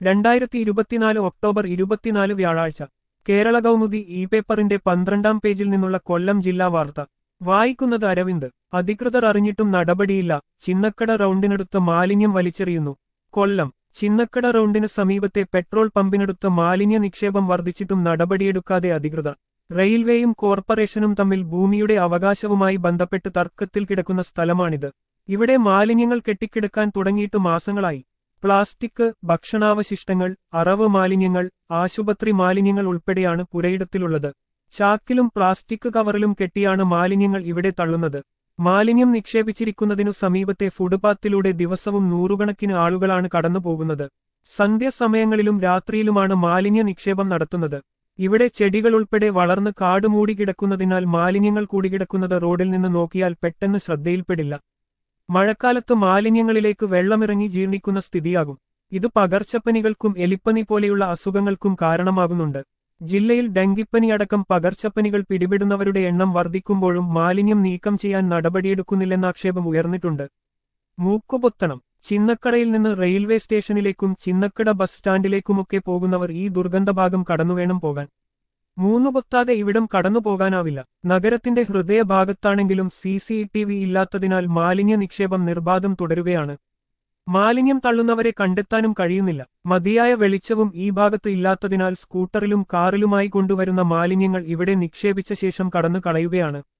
രണ്ടായിരത്തി ഇരുപത്തിനാല് ഒക്ടോബർ ഇരുപത്തിനാല് വ്യാഴാഴ്ച കേരള കൗമുദി ഇ പേപ്പറിന്റെ പന്ത്രണ്ടാം പേജിൽ നിന്നുള്ള കൊല്ലം ജില്ലാ വാർത്ത വായിക്കുന്നത് അരവിന്ദ് അധികൃതർ അറിഞ്ഞിട്ടും നടപടിയില്ല ചിന്നക്കട റൗണ്ടിനടുത്ത് മാലിന്യം വലിച്ചെറിയുന്നു കൊല്ലം ചിന്നക്കട റൗണ്ടിന് സമീപത്തെ പെട്രോൾ പമ്പിനടുത്ത് മാലിന്യ നിക്ഷേപം വർദ്ധിച്ചിട്ടും നടപടിയെടുക്കാതെ അധികൃതർ റെയിൽവേയും കോർപ്പറേഷനും തമ്മിൽ ഭൂമിയുടെ അവകാശവുമായി ബന്ധപ്പെട്ട് തർക്കത്തിൽ കിടക്കുന്ന സ്ഥലമാണിത് ഇവിടെ മാലിന്യങ്ങൾ കെട്ടിക്കിടക്കാൻ തുടങ്ങിയിട്ട് മാസങ്ങളായി പ്ലാസ്റ്റിക് ഭക്ഷണാവശിഷ്ടങ്ങൾ അറവ് മാലിന്യങ്ങൾ ആശുപത്രി മാലിന്യങ്ങൾ ഉൾപ്പെടെയാണ് പുരയിടത്തിലുള്ളത് ചാക്കിലും പ്ലാസ്റ്റിക് കവറിലും കെട്ടിയാണ് മാലിന്യങ്ങൾ ഇവിടെ തള്ളുന്നത് മാലിന്യം നിക്ഷേപിച്ചിരിക്കുന്നതിനു സമീപത്തെ ഫുട്പാത്തിലൂടെ ദിവസവും നൂറുകണക്കിന് ആളുകളാണ് കടന്നുപോകുന്നത് സന്ധ്യാസമയങ്ങളിലും രാത്രിയിലുമാണ് മാലിന്യ നിക്ഷേപം നടത്തുന്നത് ഇവിടെ ചെടികൾ ഉൾപ്പെടെ വളർന്ന് കാട് മൂടിക്കിടക്കുന്നതിനാൽ മാലിന്യങ്ങൾ കൂടിക്കിടക്കുന്നത് റോഡിൽ നിന്ന് നോക്കിയാൽ പെട്ടെന്ന് ശ്രദ്ധയിൽപ്പെടില്ല മഴക്കാലത്ത് മാലിന്യങ്ങളിലേക്ക് വെള്ളമിറങ്ങി ജീർണിക്കുന്ന സ്ഥിതിയാകും ഇത് പകർച്ചപ്പനികൾക്കും എലിപ്പനി പോലെയുള്ള അസുഖങ്ങൾക്കും കാരണമാകുന്നുണ്ട് ജില്ലയിൽ ഡെങ്കിപ്പനി അടക്കം പകർച്ചപ്പനികൾ പിടിപെടുന്നവരുടെ എണ്ണം വർദ്ധിക്കുമ്പോഴും മാലിന്യം നീക്കം ചെയ്യാൻ നടപടിയെടുക്കുന്നില്ലെന്ന ആക്ഷേപം ഉയർന്നിട്ടുണ്ട് മൂക്കുപൊത്തണം ചിന്നക്കടയിൽ നിന്ന് റെയിൽവേ സ്റ്റേഷനിലേക്കും ചിന്നക്കട ബസ് സ്റ്റാൻഡിലേക്കുമൊക്കെ പോകുന്നവർ ഈ ദുർഗന്ധഭാഗം കടന്നുവേണം പോകാൻ മൂന്നു പൊത്താതെ ഇവിടം കടന്നുപോകാനാവില്ല നഗരത്തിന്റെ ഹൃദയഭാഗത്താണെങ്കിലും സി സി ടി വി ഇല്ലാത്തതിനാൽ മാലിന്യ നിക്ഷേപം നിർബാധം തുടരുകയാണ് മാലിന്യം തള്ളുന്നവരെ കണ്ടെത്താനും കഴിയുന്നില്ല മതിയായ വെളിച്ചവും ഈ ഭാഗത്ത് ഇല്ലാത്തതിനാൽ സ്കൂട്ടറിലും കാറിലുമായി കൊണ്ടുവരുന്ന മാലിന്യങ്ങൾ ഇവിടെ നിക്ഷേപിച്ച ശേഷം കടന്നു കളയുകയാണ്